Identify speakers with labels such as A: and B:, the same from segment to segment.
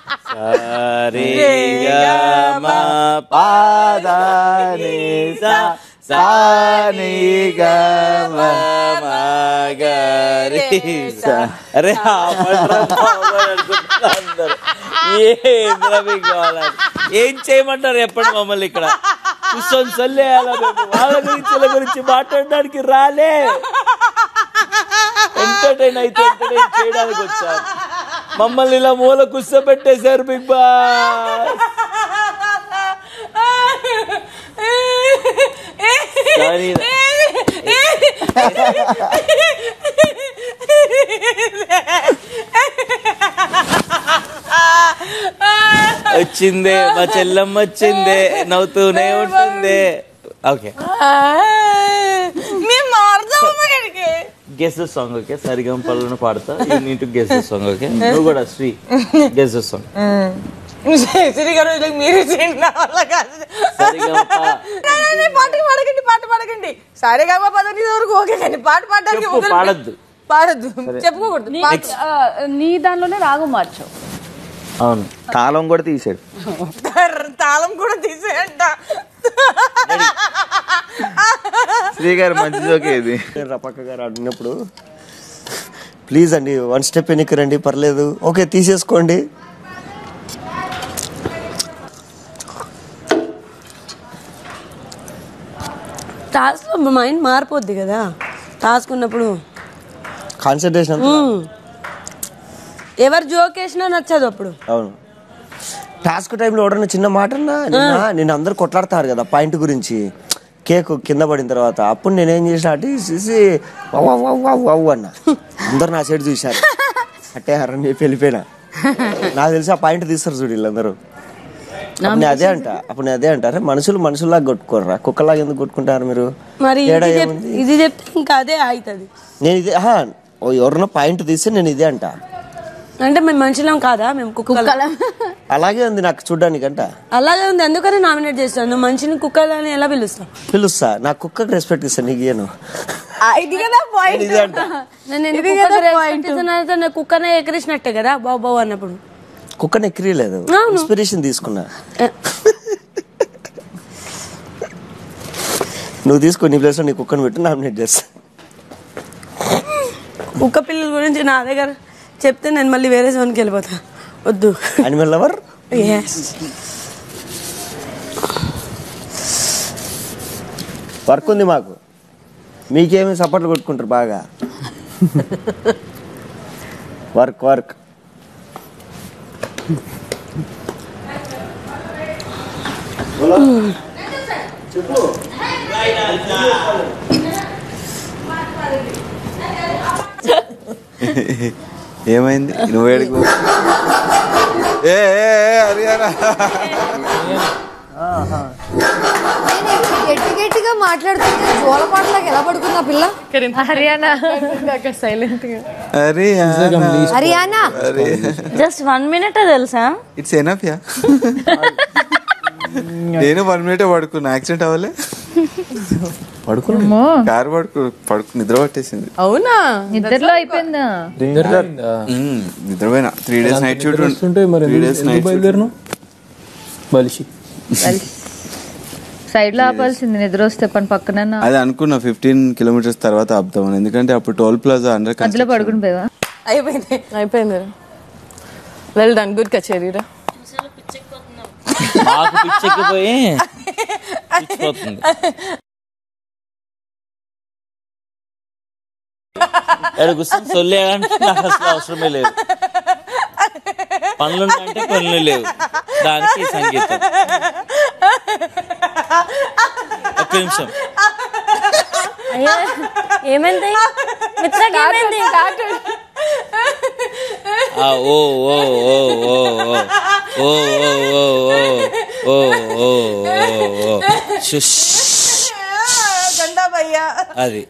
A: సరి గమ పాదని సా సాని గమ మగరి సా అరే ఆపండ్రా బాబు అని అనుకుంటున్నారు అందరూ. ఏంద్రా మీకు కావాలని ఏం చేయమంటారు చెప్పండి మమ్మల్ని ఇక్కడ కూర్చొని సొల్లేయాలా మేము వాళ్ళ గురించి వీళ్ళ గురించి మాట్లాడడానికి రాలే ఎంటర్టైన్ అయితే ఎంటర్టైన్ చేయడానికి వచ్చారు మమ్మల్ని ఇలా మూల కూర్చోబెట్టేశారు బిగ్ బాస్ కానీ వచ్చిందే మా చెల్లమ్మ వచ్చిందే నవ్వుతూనే ఉంటుంది ఓకే
B: మేము మారుతాం ఇక్కడికి
A: గెస్ సాంగ్ ఓకే సరిగమ పళ్ళను పాడతా you need to guess song okay నువ్వు కూడా శ్రీ గెస్ సాంగ్
B: శ్రీ గారు ఇలా మీరు చేయండి నా వల్ల కాదు
A: సరిగమ ప-
B: నా, నా, నా, పాటకి పాడకండి పాట పాడకండి సరే కాక పదండి వరకు ఓకే కానీ పాట పాడడానికి
A: చెప్పు,
B: మొదలు-
A: పాడొద్దు.
B: పాడొద్దు చెప్పుకోకూడదు
C: నీ
B: పాట-
C: ఆ, నీ దానిలోనే రాగం మార్చావు
A: అవును
D: తాళం కూడా తీసాడు
B: తాళం కూడా తీసేయంట
D: శ్రీగారు మంచి జోకే ఇది రపక్క గారు అడిగినప్పుడు ప్లీజ్ అండి వన్ స్టెప్ వెనక్కి రండి పర్లేదు ఓకే తీసేసుకోండి
B: టాస్క్ లో మైండ్ మారిపోద్ది కదా టాస్క్ ఉన్నప్పుడు
D: కాన్సన్ట్రేషన్
B: ఎవరు జోక్ వేసినా నచ్చదు అప్పుడు
D: అవును టాస్క్ టైంలో ఎవడన్నా చిన్న మాట అన్నా నిన్న నేను అందరు కొట్లాడతారు కదా పాయింట్ గురించి కేక్ కింద పడిన తర్వాత అప్పుడు నేనేం చేసిన అటు చూసి వవ్ వవ్ వవ్ వవ్ వవ్ అన్న అందరు నా సైడ్ చూశారు అట్టే హరని చెప్పి వెళ్ళిపోయినా నాకు తెలిసి ఆ పాయింట్ తీస్తారు చూడు వీళ్ళందరూ అప్పుడు నేను అదే అంట అప్పుడు నేను అదే అంటారు మనుషులు మనుషుల్లాగా కొట్టుకోర్రా కుక్కలాగా ఎందుకు కొట్టుకుంటారు మీరు
B: మరి
D: తేడా
B: ఇది చెప్-
D: ఏముంది
B: ఇది చెప్తే ఇంకా అదే అవుతుంది
D: నేను ఇదే ఆహా, ఓ ఎవరన్నా పాయింట్ తీస్తే నేను ఇదే అంట
B: అంటే మేము మనుషులం కాదా మేము కుక్కలు
D: అలాగే ఉంది నాకు చూడ్డానికంట
B: అలాగే ఉంది అందుకని నామినేట్ చేస్తాను నువ్వు మనిషిని కుక్కలని ఎలా పిలుస్తావు
D: పిలుస్తా నా కుక్కకి రెస్పెక్ట్ ఇస్తాను నీకు ఇయ్యను
B: ఇది కదా
D: నేను ఇదే అంట
B: నేను ఎందుకు కుక్కకి respect ఇస్తున్నాను అంటే నా కుక్కనే ఎకరేసినట్టే కదా బావు బావు అన్నప్పుడు
D: కుక్కని ఎక్కిరియలేదు
B: అవును.
D: ఇన్స్పిరేషన్ తీసుకున్నా
B: ఏ,
D: నువ్వు తీసుకో నీ ప్లేస్ నీ కుక్కని పెట్టి నామినేట్ చేస్తా
B: కుక్క పిల్లల గురించి నా దగ్గర చెప్తే నేను మళ్ళీ వేరే జోన్కి వెళ్ళిపోతా వద్దు
D: అనిమల్ లవర్
B: ఎస్
D: వర్క్ ఉంది మాకు మీకేమి సపోర్ట్లు కొట్టుకుంటారు బాగా వర్క్ వర్క్
E: ఏమైంది నువ్వు ఏడుకు ఏ ఏ, ఏ, హరియానా
F: గట్టి గట్టిగా మాట్లాడుతుంటే జోల పాటలాగా ఎలా పడుకుందా పిల్ల
C: హర్యానా సైలెంట్ గా
E: హరియానా
F: హరియానా
E: అరే
B: జస్ట్ వన్ మినిట్ తెలుసా
E: ఇట్స్ ఎనఫ్ యా నేను వన్ మినిట్ పడుకున్నా యాక్సిడెంట్ అవ్వలే పడుకున్నా కారు పడుకు పడుకు నిద్ర పట్టేసింది
G: అవునా
C: నిద్రలో అయిపోయిందా
E: మ్మ్, నిద్రపోయినా త్రీ డేస్ నైట్ షూట్
H: వస్తుంటే మరి
E: త్రీ
H: ఎందుకు-
E: డేస్
H: ఎందుకు
E: నైట్
H: బయలుదేరను బలిసి
C: సైడ్ లో ఆపాల్సింది నిద్ర వస్తే పని పక్కన
E: అది అనుకున్నా ఫిఫ్టీన్ కిలోమీటర్స్ తర్వాత ఆపుతామని ఎందుకంటే అప్పుడు టోల్ ప్లాజా అండర్
C: మధ్యలో పడుకుని పోయావా
G: అయిపోయింది అయిపోయింది వెల్ డన్ గుడ్ కచేరీరా
A: మాకు పిచ్చెక్కిపోయి పిచ్చిపోతుంది ఎక్కడ కూర్చొని సొల్లేయాలంటే నాకు అసలు అవసరమే లేదు పనులు అంటే పనులు లేవు దానికి సంగీతం ఒక్క నిమిషం
B: అయ్యో ఏమైంది మిత్రకి ఏమైంది
A: ఆ, ఓ ఓ ఓ ఓ ఓ ఓ ఓ ఓ ఓ ఓ ఓ ఓ శుష్
B: గండా భయ్యా
A: అది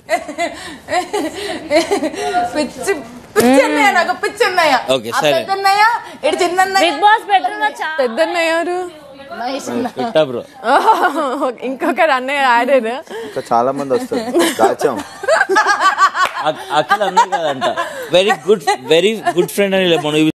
B: పిచ్చి పిచ్చి అన్నయ్య నాకు పిచ్చి అన్నయ్య
A: ఓకే,
B: ఆ
A: సరే.
B: పెద్ద అన్నయ్య ఇటు చిన్న అన్నయ్య
C: బిగ్ బాస్ బెటర్
G: పెద్దన్న ఎవరు
A: పెట్టా బ్రో
G: ఇంకొకరు అన్నయ్య ఆడారు
E: ఇంకా చాలా మంది వస్తారు దాచాం
A: అఖిల్ అన్నీ కదంట very good very good friend అని మనం